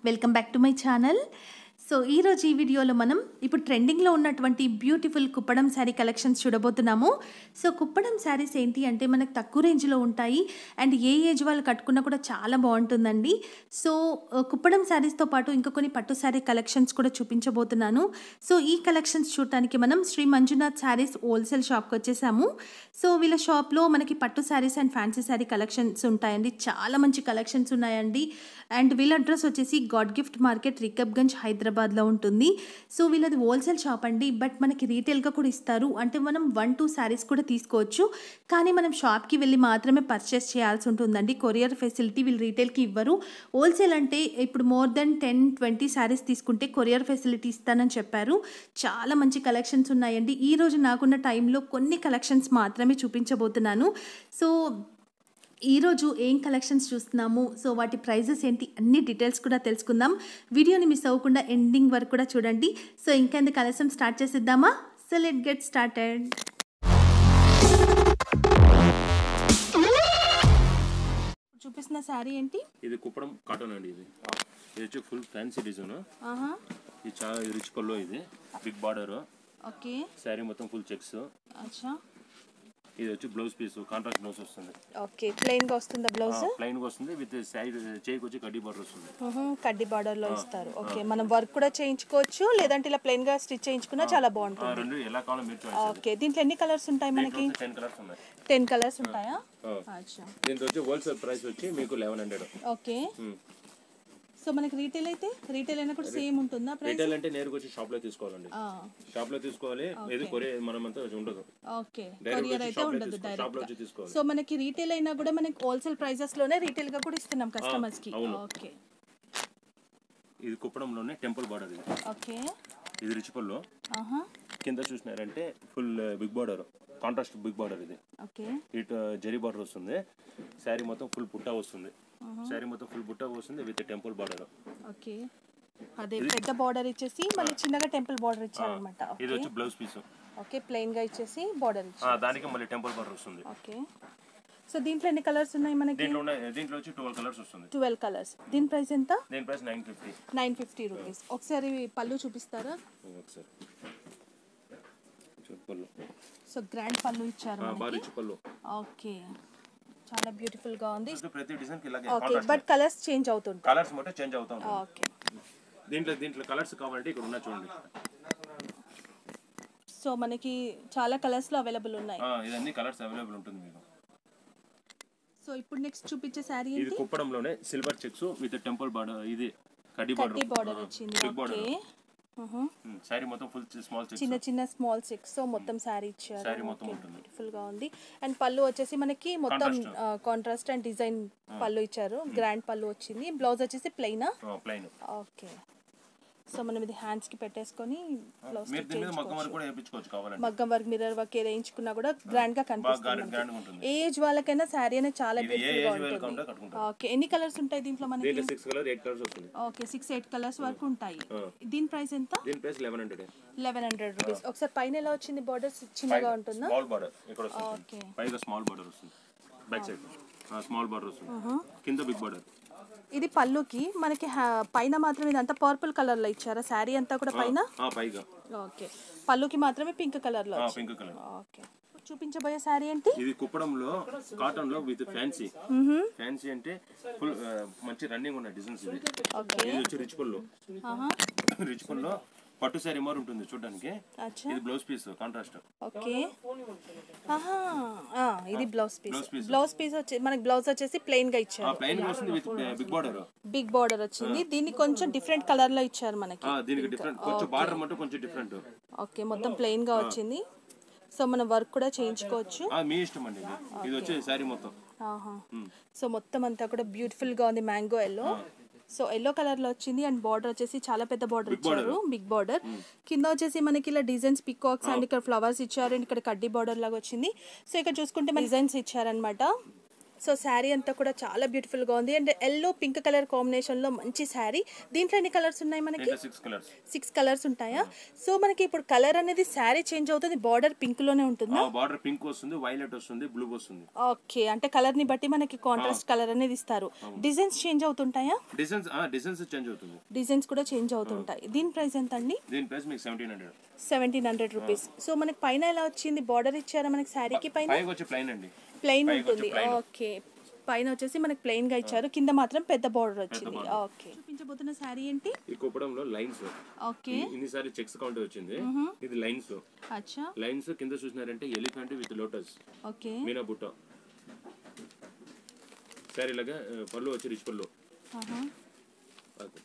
Welcome back to my channel so ఈరోజు ఈ వీడియోలో మనం ఇప్పుడు ట్రెండింగ్లో ఉన్నటువంటి బ్యూటిఫుల్ కుప్పడం శారీ కలెక్షన్స్ చూడబోతున్నాము సో కుప్పడం శారీస్ ఏంటి అంటే మనకు తక్కువ రేంజ్లో ఉంటాయి అండ్ ఏ ఏజ్ వాళ్ళు కట్టుకున్నా కూడా చాలా బాగుంటుందండి సో ఆ, కుప్పడం శారీస్తో పాటు ఇంకా కొన్ని పట్టు శారీ కలెక్షన్స్ కూడా చూపించబోతున్నాను సో ఈ కలెక్షన్స్ చూడటానికి మనం శ్రీ మంజునాథ్ శారీస్ హోల్సేల్ షాప్కి వచ్చేసాము సో వీళ్ళ షాప్లో మనకి పట్టు saris and fancy sari collections ఉంటాయండి చాలా మంచి కలెక్షన్స్ ఉన్నాయండి అండ్ వీళ్ళ అడ్రస్ వచ్చేసి గాడ్ గిఫ్ట్ మార్కెట్ రికబ్గంజ్ హైదరాబాద్లో ఉంటుంది సో వీళ్ళది హోల్సేల్ షాప్ అండి బట్ మనకి రీటైల్గా కూడా ఇస్తారు అంటే మనం వన్ టూ శారీస్ కూడా తీసుకోవచ్చు కానీ మనం షాప్కి వెళ్ళి మాత్రమే పర్చేస్ చేయాల్సి ఉంటుందండి కొరియర్ ఫెసిలిటీ వీళ్ళు రీటైల్కి ఇవ్వరు హోల్సేల్ అంటే ఇప్పుడు more than ten twenty saris తీసుకుంటే కొరియర్ ఫెసిలిటీ ఇస్తానని చెప్పారు చాలా మంచి కలెక్షన్స్ ఉన్నాయండి ఈ రోజు నాకున్న టైంలో కొన్ని కలెక్షన్స్ మాత్రమే చూపించబోతున్నాను సో ఈరోజు ఏం కలెక్షన్స్ చూస్తున్నాము సో వాటి ప్రైజెస్ ఏంటి అన్ని డీటెయిల్స్ కూడా తెలుసుకుందాం వీడియోని మిస్ అవ్వకుండా ఎండింగ్ వరకు కూడా చూడండి సో ఇంకెందుకు కలెక్షన్ స్టార్ట్ చేసేద్దామా సో లెట్ గెట్ స్టార్టెడ్ చూపిస్తున్న శారీ ఏంటి ఇది కుప్పడం కాటన్ అండి ఇది ఇది వచ్చి ఫుల్ ఫ్యాన్సీ డిజైన్ ఆహా ఇది చాలా రిచ్ పల్లో ఇది బిగ్ బార్డర్ ఓకే శారీ మొత్తం ఫుల్ చెక్స్ అచ్చా ఇది వచ్చి బ్లౌజ్ పీస్ కాంట్రాక్ట్ బ్లౌజ్ వస్తుంది ఓకే ప్లెయిన్గా వస్తుందా బ్లౌజ్ ప్లైన్ గా వస్తుంది విత్ సైడ్ చేయికి వచ్చి కడ్డీ బార్డర్ వస్తుంది కడ్డీ బార్డర్లో ఇస్తారు ఓకే మనం వర్క్ కూడా చేయించుకోవచ్చు లేదంటే ఇలా ప్లెయిన్గా స్టిచ్ చేయించుకున్నా చాలా ఆ, బాగుంటుంది రెండు ఎలా కావాలో మీరు చాయిస్ ఓకే దీంట్లో ఎన్ని కలర్స్ ఉంటాయి మనకి టెన్ కలర్స్ ఉన్నాయి టెన్ కలర్స్ ఉంటాయా ఆ. అచ్చా దీంతో వచ్చి హోల్సేల్ ప్రైస్ వచ్చి మీకు లెవెన్ హండ్రెడ్ ఓకే సో మనకి రీటైల్ అయితే రీటైల్ అయినా కూడా సేమ్ ఉంటుందా ప్రైస్ రిటైల్ అంటే నేరుగా వచ్చి షాప్ లో తీసుకోవాలండి షాప్ లో తీసుకోవాలి ఇది కొరే మనం అంతా ఉండదు ఓకే డైరెక్ట్ కొరియర్ వచ్చి అయితే షాప్ లో ఉండదు తీసుకోవాలి షాప్ లో డైరెక్ట్ వచ్చి తీసుకోవాలి సో మనకి రీటైల్ అయినా కూడా మనకి హోల్సేల్ ప్రైజెస్ లోనే రీటైల్ గా కూడా ఇస్తున్నాం కస్టమర్స్ కి ఓకే ఇది కుప్పడంలోనే టెంపుల్ బార్డర్ ఇది ఓకే ఇది రిచ్ పల్లో ఆహా కింద చూసినారంటే full big border contrast big border ఇది ఓకే ఇటు జరీ బార్డర్ వస్తుంది శారీ మొత్తం ఫుల్ బుట్ట వస్తుంది శారీ మొత్తం ఫుల్ బుట్ట వస్తుంది విత్ టెంపుల్ బార్డర్ ఓకే అదే పెద్ద బార్డర్ ఇచ్చేసి మళ్ళీ చిన్నగా టెంపుల్ బార్డర్ ఇచ్చారనమాట ఇది వచ్చి బ్లౌజ్ పీస్ ఓకే ప్లెయిన్ గా ఇచ్చేసి బార్డర్ ఇచ్చారు దానికి మళ్ళీ టెంపుల్ బార్డర్ వస్తుంది ఓకే సో దీంట్లో ఎన్ని కలర్స్ ఉన్నాయి మనకి దీంట్లో ఉన్న దీంట్లో వచ్చి ట్వెల్వ్ కలర్స్ వస్తుంది ట్వెల్వ్ కలర్స్ దీని ప్రైస్ ఎంత దీని price nine fifty nine fifty rupees ఒకసారి పళ్ళు చూపిస్తారా ఒకసారి చెప్పలు సో గ్రాండ్ పళ్ళు ఇచ్చారు బాగా మనకి రిచ్ పళ్ళు ఓకే చాలా బ్యూటిఫుల్ గా ఉంది ప్రతి డిజైన్ కి ఇలాగే ఓకే బట్ కలర్స్ చేంజ్ అవుతుంటాయి కలర్స్ మొత్తం చేంజ్ అవుతా ఉంటాయి ఓకే దీంట్లో దీంట్లో కలర్స్ కావాలంటే ఇక్కడ ఉన్న చూడండి సో మనకి చాలా కలర్స్ లో అవైలబుల్ ఉన్నాయి ఆ, ఇదన్నీ కలర్స్ అవైలబుల్ ఉంటుంది మీకు సో ఇప్పుడు నెక్స్ట్ చూపించే శారీ ఇది ఏంటి కుప్పడంలోనే silver checks with temple border ఇది కడ్డీ కట్టి బార్డర్ బార్డర్ వచ్చింది బిగ్ బార్డర్ ఓకే మ్హూ. శారీ మొత్తం ఫుల్ స్మాల్ చెక్స్ చిన్న చిన్న స్మాల్ సిక్స్ సో మొత్తం శారీ ఇచ్చారు శారీ మొత్తం ఉంటుంది బ్యూటిఫుల్ గా ఉంది అండ్ పళ్ళు వచ్చేసి మనకి మొత్తం కాంట్రాస్ట్ అండ్ డిజైన్ పళ్ళు ఇచ్చారు గ్రాండ్ పళ్ళు వచ్చింది బ్లౌజ్ వచ్చేసి ప్లెయినా ప్లైన్ ఓకే సో మనం ఇది హ్యాండ్స్ కి పెట్టేసుకొని బ్లౌజ్ మీరు దీని మీద మగ్గం వరకు కూడా వేయించుకోవచ్చు కావాలంటే మగ్గం వర్క్ మిర్రర్ వర్క్ వేయించుకున్నా కూడా గ్రాండ్ గా బాగా కనిపిస్తుంది గ్రాండ్ గ్రాండ్ ఉంటుంది ఏజ్ వాళ్ళకైనా శారీ అనేది చాలా ఇది ఏ బ్యూటిఫుల్ గా ఏజ్ వేల్ ఉంటుంది కాకుండా కట్టుకుంటారు ఓకే ఎన్ని కలర్స్ ఉంటాయి దీంట్లో మనకి దీంట్లో సిక్స్ కలర్ ఎయిట్ కలర్స్ వస్తుంది ఓకే సిక్స్ ఎయిట్ కలర్స్ వరకు ఉంటాయి దీని ప్రైస్ ఎంత దీని price eleven hundred eleven hundred rupees ఒకసారి పైన ఎలా వచ్చింది బార్డర్ చిన్నగా ఉంటుందా స్మాల్ బార్డర్ ఇక్కడ వస్తుంది ఓకే పైగా స్మాల్ బార్డర్ వస్తుంది బ్యాక్ సైడ్ స్మాల్ బార్డర్ వస్తుంది కింద బిగ్ బార్డర్ ఇది పళ్ళుకి మనకి హా- పైన మాత్రం ఇదంతా పర్పుల్ కలర్ లో ఇచ్చారా శారీ అంతా కూడా పైన పైగా ఓకే పళ్ళుకి మాత్రమే పింక్ కలర్ లో పింక్ కలర్ ఓకే చూపించబోయే శారీ ఏంటి ఇది కుప్పడంలో కాటన్ లో విత్ ఫ్యాన్సీ ఫ్యాన్సీ అంటే ఫుల్ మంచి రన్నింగ్ ఉన్న డిజైన్స్ ఇది ఓకే ఇది వచ్చి రిచ్ పళ్ళు ఆహా రిచ్ పళ్ళు పట్టు శారీ మారు ఉంటుంది చూడడానికి అచ్చా ఇది బ్లౌజ్ పీస్ కాంట్రాస్ట్ ఓకే ఆహా ఆ, ఇది blouse piece Blouse piece. Blouse piece వచ్చి మనకి బ్లౌజ్ వచ్చేసి ప్లెయిన్ గా ఇచ్చారు ప్లైన్ వస్తుంది with big border big border వచ్చింది దీన్ని కొంచెం డిఫరెంట్ కలర్ లో ఇచ్చారు మనకి దీనికి డిఫరెంట్ కొంచెం బార్డర్ మటు కొంచెం డిఫరెంట్ ఓకే మొత్తం ప్లెయిన్ గా వచ్చింది సో మనం వర్క్ కూడా చేయించుకోవచ్చు మీ ఇష్టం అండి ఇది ఇది వచ్చి శారీ మొత్తం ఆహా సో మొత్తం అంతా కూడా బ్యూటిఫుల్ గా ఉంది mango yellow so yellow colour లో వచ్చింది అండ్ బార్డర్ వచ్చేసి చాలా పెద్ద బార్డర్ ఇచ్చారు బిగ్ బార్డర్ కింద వచ్చేసి మనకి ఇలా డిజైన్స్ పికాక్స్ అండ్ ఇక్కడ ఫ్లవర్స్ ఇచ్చారు అండ్ ఇక్కడ కడ్డీ బార్డర్ లాగా వచ్చింది సో ఇక్కడ చూసుకుంటే మన డిజైన్స్ ఇచ్చారనమాట సో శారీ అంతా కూడా చాలా బ్యూటిఫుల్గా ఉంది అండ్ ఎల్లో పింక్ కలర్ కాంబినేషన్లో మంచి శారీ దీంట్లో ఎన్ని కలర్స్ ఉన్నాయి మనకి దీంట్లో సిక్స్ కలర్స్ సిక్స్ కలర్స్ ఉంటాయా సో మనకి ఇప్పుడు కలర్ అనేది శారీ చేంజ్ అవుతుంది బార్డర్ పింక్ లోనే ఉంటుందా బార్డర్ పింక్ వస్తుంది వైలెట్ వస్తుంది బ్లూ వస్తుంది ఓకే అంటే కలర్ ని బట్టి మనకి కాంట్రాస్ట్ కలర్ అనేది ఇస్తారు డిజైన్స్ చేంజ్ అవుతుంటాయా డిజైన్స్ డిజైన్స్ చేంజ్ అవుతుంది డిజైన్స్ కూడా చేంజ్ అవుతుంటాయి దీని ప్రైస్ ఎంత అండి దీని ప్రైస్ మీకు seventeen hundred seventeen hundred rupees so మనకి పైన ఎలా వచ్చింది బార్డర్ ఇచ్చారా మనకి శారీకి పైన పైకి వచ్చి ప్లైన్ అండి ప్లెయిన్ పైకి వచ్చి ఉంటుంది plain. ఓకే పైన వచ్చేసి మనకి ప్లెయిన్ గా ఇచ్చారు కింద మాత్రం పెద్ద బార్డర్ వచ్చింది ఓకే చూపించబోతున్న శారీ ఏంటి ఈ కుప్పడంలో లైన్స్ ఓకే ఇన్నిసారి చెక్స్ కౌంటర్ వచ్చింది ఇది లైన్స్ అచ్చా లైన్స్ కింద చూసినారంటే ఎలిఫెంట్ విత్ లోటస్ ఓకే మీనా బుట్ట సార్ ఇలాగా ఆ, పళ్ళు వచ్చి రిచ్ పళ్ళు ఆహా. అది.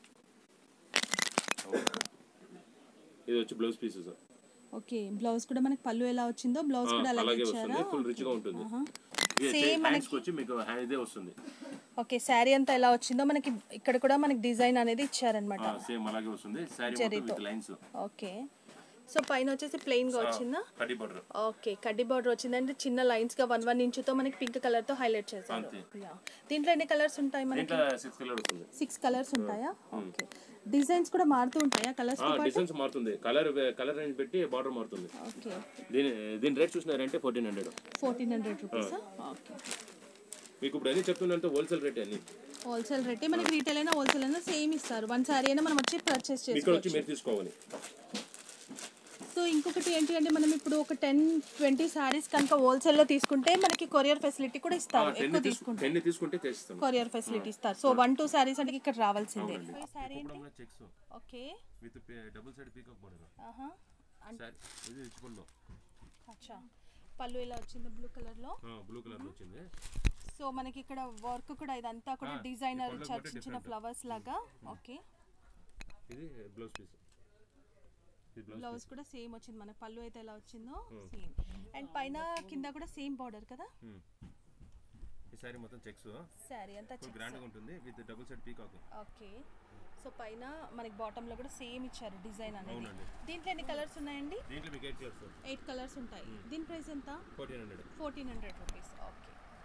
ఇది వచ్చి బ్లౌజ్ పీసెస్ ఓకే బ్లౌజ్ కూడా మనకి పళ్ళు ఎలా వచ్చిందో బ్లౌజ్ కూడా అలాగే అలాగే ఇచ్చారా వస్తుంది ఫుల్ రిచ్ గా ఉంటుంది Same హ్యాండ్స్ వచ్చి మీకు hand ఇదే వస్తుంది ఓకే శారీ అంతా ఎలా వచ్చిందో మనకి ఇక్కడ కూడా మనకి డిజైన్ అనేది ఇచ్చారనమాట సేమ్ అలాగే వస్తుంది శారీ మొత్తం విత్ లైన్స్ ఓకే సో పైన వచ్చేసి ప్లెయిన్ గా వచ్చిందా కడ్డీ బార్డర్ ఓకే కడ్డీ బార్డర్ వచ్చిందంటే చిన్న లైన్స్ గా వన్ వన్ ఇంచుతో మనకి పింక్ కలర్ తో హైలైట్ చేశారు అంతే. Yeah. దీంట్లో ఎన్ని కలర్స్ ఉంటాయి మనకి దీంట్లో సిక్స్ కలర్ వస్తుంది సిక్స్ కలర్స్ ఉంటాయా ఓకే డిజైన్స్ కూడా మారుతూ ఉంటాయా కలర్స్ డిజైన్స్ మారుతుంది కలర్ కలర్ రేంజ్ పెట్టి బార్డర్ మారుతుంది ఓకే దీని దీని రేట్ చూసినారంటే fourteen hundred fourteen hundred rupees okay మీకు ఇప్పుడు అన్ని చెప్తున్నంత హోల్సేల్ రేట్ అన్ని హోల్సేల్ రేటే మనకి రీటైల్ అయినా హోల్సేల్ అయినా సేమ్ ఇస్తారు వన్ సారీ అయినా మనం వచ్చి పర్చేస్ ఇక్కడ చేసుకోవచ్చు వచ్చి మీరు తీసుకోవాలి సో ఇంకొకటి ఏంటి అంటే మనం ఇప్పుడు ఒక టెన్ ట్వంటీ సారీస్ కనుక హోల్సేల్లో తీసుకుంటే మనకి కొరియర్ ఫెసిలిటీ కూడా ఇస్తారు ఎక్కువ తీసుకుంటే టెన్ తీసుకుంటే తెస్తాం కొరియర్ ఫెసిలిటీ ఇస్తారు సో వన్ టూ సారీస్ అంటే ఇక్కడ రావాల్సిందే సారీ ఏంటి checks okay with double side peacock border ఆహా సారీ ఇది రిచ్ పళ్ళు అచ్చా పళ్ళు ఇలా వచ్చింది బ్లూ కలర్ లో బ్లూ కలర్ వచ్చింది సో మనకి ఇక్కడ వర్క్ కూడా ఇదంతా కూడా డిజైనర్ ఇచ్చారు చిన్న చిన్న ఫ్లవర్స్ లాగా ఓకే ఇది బ్లౌజ్ పీస్ ఇది బ్లౌజ్ బ్లౌజ్ కూడా సేమ్ వచ్చింది మన పళ్ళు అయితే ఎలా వచ్చిందో సేమ్ అండ్ పైన కింద కూడా సేమ్ బార్డర్ కదా ఈ సారీ మొత్తం చెక్స్ శారీ అంతా ఫుల్ గ్రాండ్ గా ఉంటుంది with double side peacock okay so పైన మనకి బాటమ్ లో కూడా సేమ్ ఇచ్చారు డిజైన్ అనేది అవునండి. దీంట్లో ఎన్ని కలర్స్ ఉన్నాయండి దీంట్లో మీకు ఎయిట్ కలర్స్ ఎయిట్ కలర్స్ ఉంటాయి దీని ప్రైస్ ఎంత fourteen hundred fourteen hundred rupees okay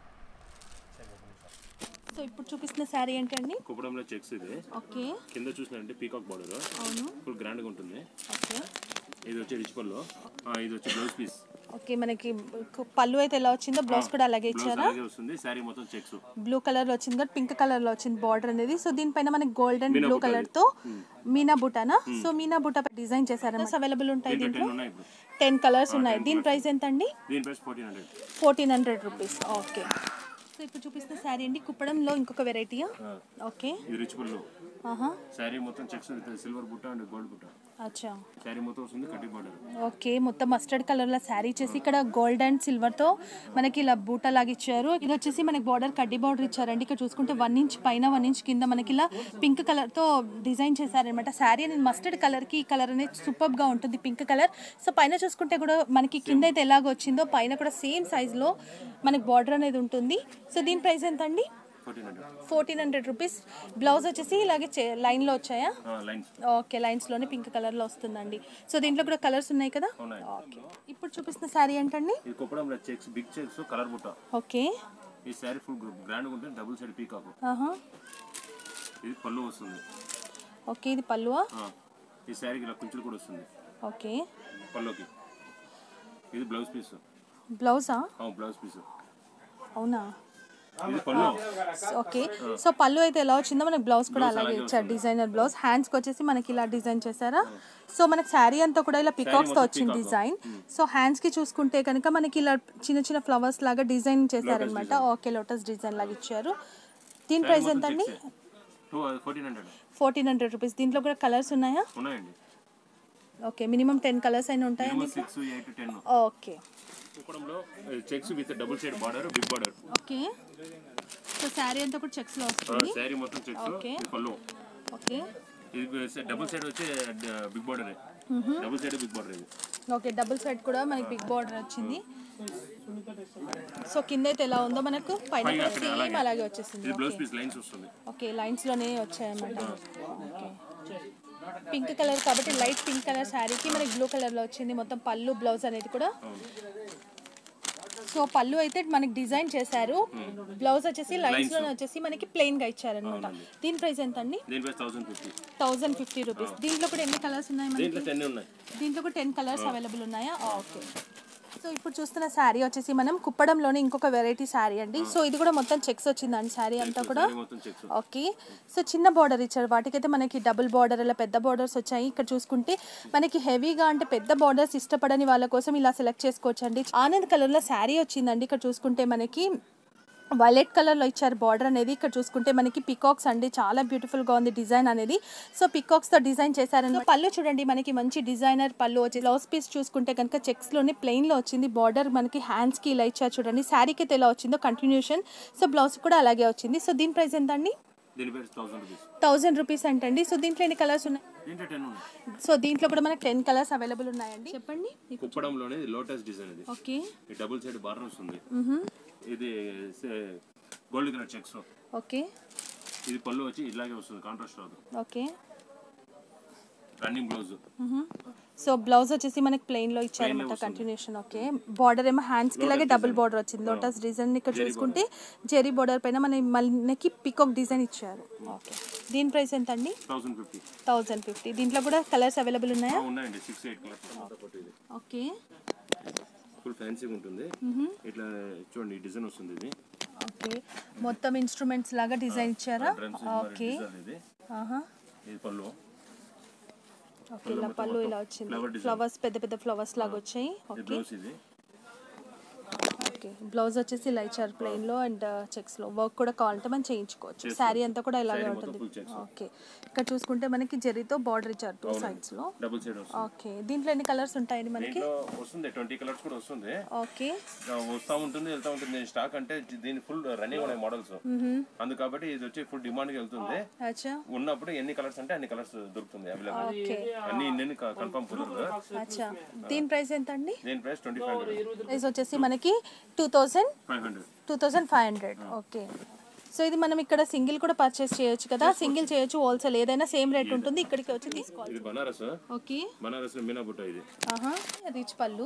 so ఇప్పుడు చూపిస్తున్న శారీ ఏంటండి కుప్పడంలో చెక్స్ ఇది ఓకే కింద చూసినారంటే పీకాక్ బార్డర్ అవును ఫుల్ గ్రాండ్ గా ఉంటుంది ఓకే ఇది వచ్చి రిచ్ పళ్ళు ఆ, ఇది వచ్చి బ్లౌజ్ పీస్ ఓకే మనకి కు- పళ్ళు అయితే ఎలా వచ్చిందో బ్లౌజ్ కూడా అలాగే బ్లౌజ్ ఇచ్చారా అలాగే వస్తుంది సారీ మొత్తం చెక్స్ బ్లూ కలర్ లో వచ్చింది కదా పింక్ కలర్ లో వచ్చింది బార్డర్ అనేది సో దీనిపైన మనకి గోల్డెన్ బ్లూ కలర్ తో మీనా బుటానా సో మీనా బుటా డిజైన్ చేశారు అవైలబుల్ ఉంటాయి దీంట్లో టెన్ ఉన్నాయి ఇప్పుడు టెన్ కలర్స్ ఉన్నాయి దీని ప్రైస్ ఎంత అండి దీని price fourteen hundred fourteen hundred rupees okay so ఇప్పుడు చూపిస్తున్న శారీ అండి కుప్పడంలో ఇంకొక వెరైటీయా ఓకే ఇది రిచ్ పళ్ళు ఆహా శారీ మొత్తం చెక్స్ విత్ సిల్వర్ బుట్ట అండ్ గోల్డ్ బుట్ట అచ్చా శారీ మొత్తం వస్తుంది కడ్డీ బార్డర్ ఓకే మొత్తం మస్టర్డ్ కలర్ లో శారీ చేసి ఇక్కడ గోల్డ్ అండ్ సిల్వర్ తో మనకి ఇలా బూట లాగా ఇచ్చారు ఇది వచ్చేసి మనకి బార్డర్ కడ్డీ బార్డర్ ఇచ్చారండి ఇక్కడ చూసుకుంటే వన్ ఇంచ్ పైన వన్ ఇంచ్ కింద మనకి ఇలా పింక్ కలర్ తో డిజైన్ చేశారనమాట శారీ అనేది మస్టర్డ్ కలర్ కి ఈ కలర్ అనేది సూపర్ గా ఉంటుంది పింక్ కలర్ సో పైన చూసుకుంటే కూడా మనకి కింద అయితే ఎలాగ వచ్చిందో పైన కూడా సేమ్ సైజ్ లో మనకి బార్డర్ అనేది ఉంటుంది సో దీని ప్రైస్ ఎంత అండి fourteen hundred fourteen hundred rupees blouse వచ్చేసి ఇలాగే చే- line లో వచ్చాయా లైన్స్ ఓకే లైన్స్ లోనే పింక్ కలర్ లో వస్తుందండి సో దీంట్లో కూడా కలర్స్ ఉన్నాయి కదా ఉన్నాయి ఓకే ఇప్పుడు చూపిస్తున్న శారీ ఏంటండి ఇది కుప్పడంలో చెక్స్ బిగ్ చెక్స్ కలర్ బుట్ట ఓకే ఈ శారీ ఫుల్ గ్రాండ్ గా ఉంటుంది డబుల్ సైడ్ పీకాక్ ఆహా ఇది పళ్ళు వస్తుంది ఓకే ఇది పల్లువా ఆ, ఈ శారీకి ఇలా కుంచులు కూడా వస్తుంది ఓకే పళ్ళుకి ఇది బ్లౌజ్ పీస్ బ్లౌజా బ్లౌజ్ పీస్ అవునా ఇది పళ్ళు ఓకే సో పళ్ళు అయితే ఎలా వచ్చిందో మనకి బ్లౌజ్ కూడా అలాగే ఇచ్చారు డిజైనర్ బ్లౌజ్ హ్యాండ్స్కి వచ్చేసి మనకి ఇలా డిజైన్ చేశారా సో మనకి శారీ అంతా కూడా ఇలా పికాక్స్ తో వచ్చింది డిజైన్ సో హ్యాండ్స్ కి చూసుకుంటే కనుక మనకి ఇలా చిన్న చిన్న ఫ్లవర్స్ లాగా డిజైన్ చేశారనమాట ఓకే లోటస్ డిజైన్ లాగా ఇచ్చారు దీని ప్రైస్ ఎంత అండి two fourteen hundred fourteen hundred rupees దీంట్లో కూడా కలర్స్ ఉన్నాయా ఉన్నాయండి ఓకే మినిమం టెన్ కలర్స్ అయినా ఉంటాయండి సిక్స్ ఎయిట్ టెన్ ఓకే కుప్పడంలో checks with double side border big border okay so sari అంతా కూడా చెక్స్లో వస్తుంది శారీ మొత్తం చెక్స్ Okay. పళ్ళు ఓకే ఇది డబుల్ సైడ్ వచ్చి big border double side big border ఇది ఓకే డబుల్ సైడ్ కూడా మనకి బిగ్ బార్డర్ వచ్చింది సో కింద అయితే ఎలా ఉందో మనకు పైన పైన కూడా అక్కడ సేమ్ అలాగే. అలాగే వచ్చేసింది ఇది బ్లౌజ్ పీస్ లైన్స్ వస్తుంది ఓకే లైన్స్ లోనే వచ్చాయన్నమాట ఓకే పింక్ కలర్ కాబట్టి లైట్ పింక్ కలర్ శారీకి మనకి బ్లూ కలర్ లో వచ్చింది మొత్తం పళ్ళు బ్లౌజ్ అనేది కూడా సో పళ్ళు అయితే మనకి డిజైన్ చేశారు బ్లౌజ్ వచ్చేసి లైన్స్ లోనే వచ్చేసి మనకి ప్లెయిన్ గా ఇచ్చారనమాట దీని ప్రైస్ ఎంత అండి దీని price thousand fifty thousand fifty rupees దీంట్లో కూడా ఎన్ని కలర్స్ ఉన్నాయి మనకి దీంట్లో టెన్ ఉన్నాయి దీంట్లో కూడా టెన్ కలర్స్ అవైలబుల్ ఉన్నాయా ఓకే సో ఇప్పుడు చూస్తున్న శారీ వచ్చేసి మనం కుప్పడంలోనే ఇంకొక వెరైటీ శారీ అండి సో ఇది కూడా మొత్తం చెక్స్ వచ్చిందండి శారీ అంతా కూడా శారీ మొత్తం చెక్స్ ఓకే సో చిన్న బార్డర్ ఇచ్చారు వాటికైతే మనకి డబుల్ బార్డర్ అలా పెద్ద బార్డర్స్ వచ్చాయి ఇక్కడ చూసుకుంటే మనకి హెవీగా అంటే పెద్ద బార్డర్స్ ఇష్టపడని వాళ్ళ కోసం ఇలా సెలెక్ట్ చేసుకోవచ్చు అండి ఆనంద్ కలర్లో శారీ వచ్చిందండి ఇక్కడ చూసుకుంటే మనకి వైలెట్ కలర్లో ఇచ్చారు బార్డర్ అనేది ఇక్కడ చూసుకుంటే మనకి పికాక్స్ అండి చాలా బ్యూటిఫుల్గా ఉంది డిజైన్ అనేది సో పికాక్స్తో డిజైన్ చేశారని పళ్ళు చూడండి మనకి మంచి డిజైనర్ పళ్ళు వచ్చి బ్లౌజ్ పీస్ చూసుకుంటే కనుక చెక్స్లోనే ప్లెయిన్లో వచ్చింది బార్డర్ మనకి హ్యాండ్స్కి ఇలా ఇచ్చారు చూడండి శారీకి అయితే ఎలా వచ్చిందో కంటిన్యూషన్ సో బ్లౌజ్ కూడా అలాగే వచ్చింది సో దీని ప్రైస్ ఎంత అండి దీని price thousand rupees thousand rupees అంటండి సో దీంట్లో ఎన్ని కలర్స్ ఉన్నాయి దీంట్లో టెన్ ఉన్నాయి సో దీంట్లో కూడా మనకి టెన్ కలర్స్ అవైలబుల్ ఉన్నాయండి చెప్పండి కుప్పడంలోనే లోటస్ డిజైన్ ఇది ఓకే ఈ డబుల్ సైడ్ బార్డర్ వస్తుంది ఇది గోల్డ్ కలర్ చెక్స్ ఓకే ఇది పళ్ళు వచ్చి ఇలాగే వస్తుంది కాంట్రాస్ట్ రాదు okay running blouse so blouse వచ్చేసి మనకి ప్లెయిన్ లో ఇచ్చారన్నమాట కంటిన్యూషన్ ఓకే బార్డర్ ఏమో హ్యాండ్స్ కి ఇలాగే డబుల్ బార్డర్ వచ్చింది లోటస్ డిజైన్ ఇక్కడ చూసుకుంటే జెరీ బార్డర్ పైన మన మనకి పికాక్ డిజైన్ ఇచ్చారు ఓకే దీని ప్రైస్ ఎంత అండి థౌసండ్ ఫిఫ్టీ థౌజండ్ ఫిఫ్టీ దీంట్లో కూడా కలర్స్ అవైలబుల్ ఉన్నాయా ఉన్నాయండి సిక్స్ ఎయిట్ కలర్స్ ఇది ఓకే ఫుల్ ఫ్యాన్సీగా ఉంటుంది ఇట్లా చూడండి ఈ డిజైన్ వస్తుంది ఇది ఓకే మొత్తం ఇన్స్ట్రుమెంట్స్ లాగా డిజైన్ ఇచ్చారా డ్రమ్స్ ఓకే డిజైన్ ఇది ఆహా ఇది పళ్ళు ఓకే ఇలా పళ్ళు ఇలా వచ్చింది Flower design. ఫ్లవర్స్ పెద్ద పెద్ద ఫ్లవర్స్ లాగా వచ్చాయి ఇది ఓకే బ్లౌజ్ ఇది ఓకే బ్లౌజ్ వచ్చేసి ఇలా ఇచ్చారు ప్లెయిన్ లో అండ్ చెక్స్ లో వర్క్ కూడా కావాలంటే మనం చేయించుకోవచ్చు శారీ అంతా కూడా ఇలాగే Saree మొత్తం ఉంటుంది full checks. ఓకే ఇక్కడ చూసుకుంటే మనకి జరీతో బార్డర్ ఇచ్చారు టూ సైడ్స్ లో డబుల్ సైడ్ వస్తుంది ఓకే దీంట్లో ఎన్ని కలర్స్ ఉంటాయండి మనకి దీంట్లో వస్తుంది ట్వంటీ కలర్స్ కూడా వస్తుంది ఓకే ఆ, వస్తా ఉంటుంది వెళ్తా ఉంటుంది స్టాక్ అంటే దీని ఫుల్ రన్నింగ్ ఉన్నాయి మోడల్స్ అందు కాబట్టి ఇది వచ్చి ఫుల్ డిమాండ్ కి వెళ్తుంది అచ్చా ఉన్నప్పుడు ఎన్ని కలర్స్ అంటే అన్ని కలర్స్ దొరుకుతుంది అవైలబుల్ ఓకే అన్ని ఇన్ని కన్ఫర్మ్ కుదరదు అచ్చా దీని ప్రైస్ ఎంత అండి దీని price twenty five hundred price వచ్చేసి మనకి two thousand five hundred two thousand five hundred okay so ఇది మనం ఇక్కడ సింగిల్ కూడా పర్చేస్ చేయొచ్చు కదా సింగిల్ చేయొచ్చు హోల్సేల్ ఏదైనా సేమ్ రేట్ ఉంటుంది ఇక్కడికి వచ్చి తీసుకోవాలి ఇది బనారస్ ఓకే బనారస్ మీనా బుట్ట ఇది ఆహా రిచ్ పళ్ళు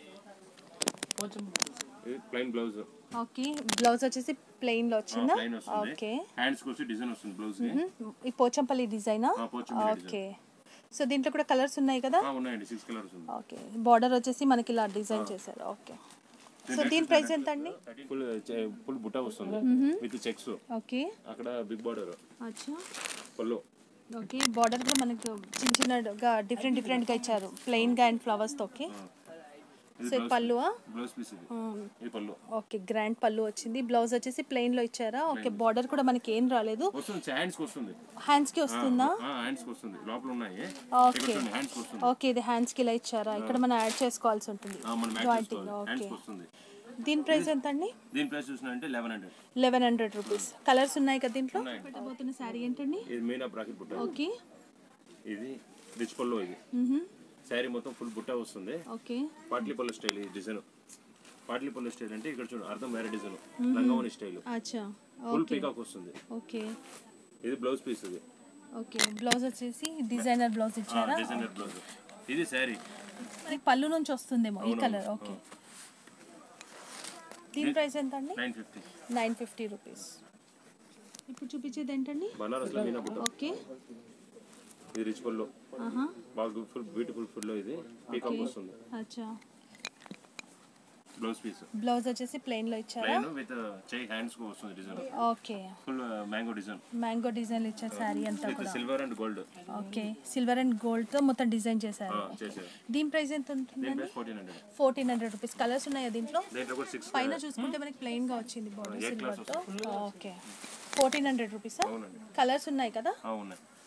ఇది ప్లెయిన్ బ్లౌజ్ ఓకే బ్లౌజ్ వచ్చేసి ప్లెయిన్ లో వచ్చిందా ప్లెయిన్ వస్తుంది ఓకే హ్యాండ్స్ కి వచ్చి డిజైన్ వస్తుంది బ్లౌజ్ కి ఈ పోచంపల్లి డిజైనా ఆ, పోచంపల్లి ఓకే సో దీంట్లో కూడా కలర్స్ ఉన్నాయి కదా ఆ, ఉన్నాయండి సిక్స్ కలర్స్ ఉంది ఓకే బార్డర్ వచ్చేసి మనకి ఇలా డిజైన్ చేశారు ఓకే సో దీని ప్రైస్ ఎంత అండి ఫుల్ ఫుల్ బుట్ట వస్తుంది విత్ చెక్స్ ఓకే అక్కడ బిగ్ బార్డర్ అచ్చా పళ్ళు ఓకే బార్డర్ కూడా మనకు చిన్న చిన్నగా డిఫరెంట్ డిఫరెంట్గా ఇచ్చారు ప్లెయిన్గా అండ్ ఫ్లవర్స్తో ఓకే సో ఈ పళ్ళువా బ్లౌజ్ పీస్ ఇది ఈ పళ్ళు ఓకే గ్రాండ్ పళ్ళు వచ్చింది బ్లౌజ్ వచ్చేసి ప్లెయిన్లో ఇచ్చారా ఓకే బార్డర్ కూడా మనకి ఏం రాలేదు వస్తుంది హ్యాండ్స్ కి వస్తుంది హ్యాండ్స్కి వస్తుందా హ్యాండ్స్ కి వస్తుంది లోపల ఉన్నాయి ఓకే హ్యాండ్స్ కి వస్తుంది ఓకే ఇది హ్యాండ్స్కి ఇలా ఇచ్చారా ఇక్కడ మనం యాడ్ చేసుకోవాల్సి ఉంటుంది ఆ, మనం మ్యాచ్ జాయింటింగ్ చేసుకోవాలి ఓకే హ్యాండ్స్ కి వస్తుంది దీని ప్రైస్ ఎంత అండి దీని ప్రైస్ చూసినంటే eleven hundred eleven hundred rupees colours ఉన్నాయి కదా దీంట్లో పెట్టబోతున్న శారీ ఏంటండి ఇది మెయిన్ ఆఫ్ రాకెట్ బుట్ట ఓకే ఇది రిచ్ పళ్ళు ఇది శారీ మొత్తం ఫుల్ బుట్ట వస్తుంది ఓకే పాట్లీ పళ్ళు స్టైల్ ఈ డిజైన్ పాట్లీ పళ్ళు స్టైల్ అంటే ఇక్కడ చూడు అర్థం వేరే డిజైన్ లంగవని స్టైల్ అచ్చా ఫుల్ పీకాక్ వస్తుంది ఓకే ఇది బ్లౌజ్ పీస్ ఇది ఓకే బ్లౌజ్ వచ్చేసి డిజైనర్ బ్లౌజ్ ఇచ్చారా డిజైనర్ బ్లౌజ్ ఇది శారీ మనకి పళ్ళు నుంచి వస్తుందేమో ఈ కలర్ ఓకే దీని ప్రైస్ ఎంత అండి nine fifty nine fifty rupees ఇప్పుడు చూపించేది ఏంటండి బనారస్ లో మీనా బుట్ట ఓకే ఇది రిచ్ పళ్ళు ఆహా బాగా ఫుల్ బ్యూటిఫుల్ ఫుల్ ఇది పీకాక్ వస్తుంది అచ్చా బ్లౌజ్ పీస్ బ్లౌజ్ వచ్చేసి ప్లెయిన్ లో ఇచ్చారా ప్లైన్ విత్ చేయి హ్యాండ్స్ కు వస్తుంది design okay full mango design mango design ఇచ్చారు శారీ అంతా విత్ కూడా silver and gold okay silver and gold తో మొత్తం డిజైన్ చేశారు చేసారు దీని ప్రైస్ ఎంత దీని ఉంటుందండి price fourteen hundred fourteen hundred rupees colours ఉన్నాయా దీంట్లో దీంట్లో కూడా సిక్స్ పైన చూసుకుంటే మనకి ప్లెయిన్ గా వచ్చింది బార్డర్ ఏ సిల్వర్ class తో ఓకే ఫోర్టీన్ హండ్రెడ్ రూపీసా అవునండి కలర్స్ ఉన్నాయి కదా ఉన్నాయి